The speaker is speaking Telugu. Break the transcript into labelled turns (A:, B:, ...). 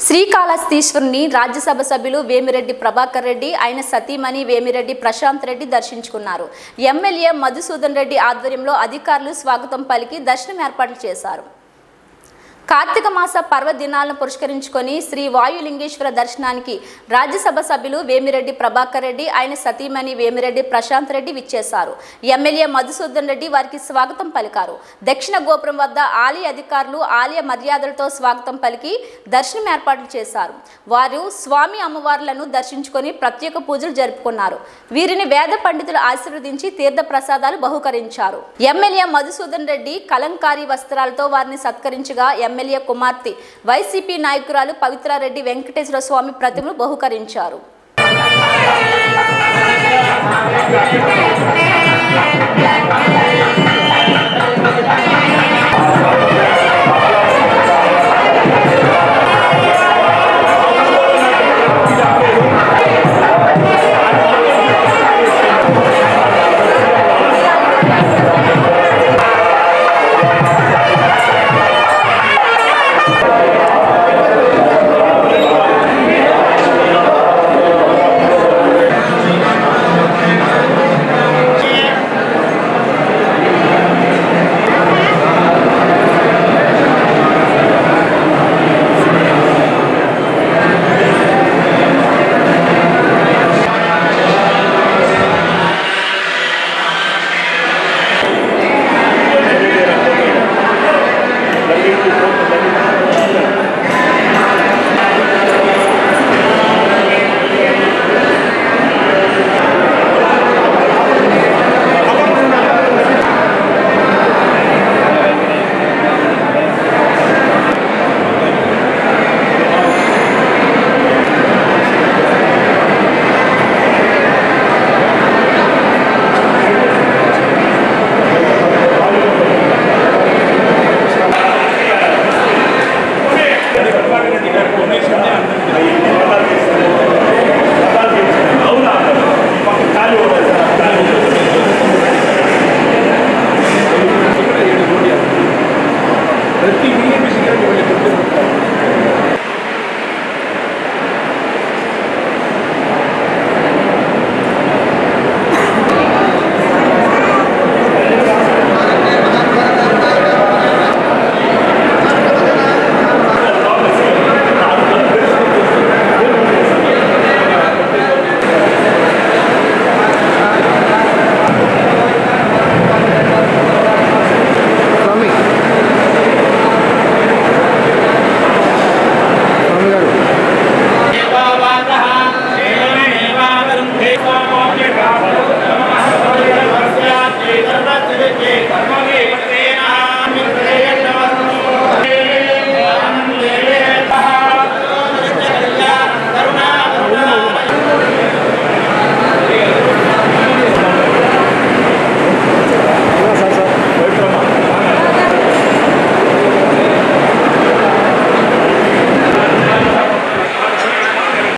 A: శ్రీకాళహస్తీశ్వరుని రాజ్యసభ సభ్యులు వేమిరెడ్డి ప్రభాకర్ రెడ్డి ఆయన సతీమణి వేమిరెడ్డి ప్రశాంత్ రెడ్డి దర్శించుకున్నారు ఎమ్మెల్యే మధుసూదన్ రెడ్డి ఆధ్వర్యంలో అధికారులు స్వాగతం పలికి దర్శనం ఏర్పాట్లు చేశారు కార్తీక మాస పర్వదినాలను పురస్కరించుకొని శ్రీ వాయులింగేశ్వర దర్శనానికి రాజ్యసభ సభ్యులు వేమిరెడ్డి ప్రభాకర్ రెడ్డి ఆయన సతీమణి వేమిరెడ్డి ప్రశాంత్ రెడ్డి విచ్చేశారు ఎమ్మెల్యే మధుసూదన్ రెడ్డి వారికి స్వాగతం పలికారు దక్షిణ గోపురం వద్ద ఆలయ అధికారులు ఆలయ మర్యాదలతో స్వాగతం పలికి దర్శనం ఏర్పాట్లు చేశారు వారు స్వామి అమ్మవార్లను దర్శించుకొని ప్రత్యేక పూజలు జరుపుకున్నారు వీరిని వేద పండితులు ఆశీర్వదించి తీర్థ ప్రసాదాలు బహుకరించారు ఎమ్మెల్యే మధుసూదన్ రెడ్డి కలంకారీ వస్త్రాలతో వారిని సత్కరించగా ఎమ్మెల్యే కుమార్తె వైసీపీ నాయకురాలు పవిత్రారెడ్డి వెంకటేశ్వర స్వామి ప్రతిమను బహుకరించారు
B: డొనేషన్ అందరికీ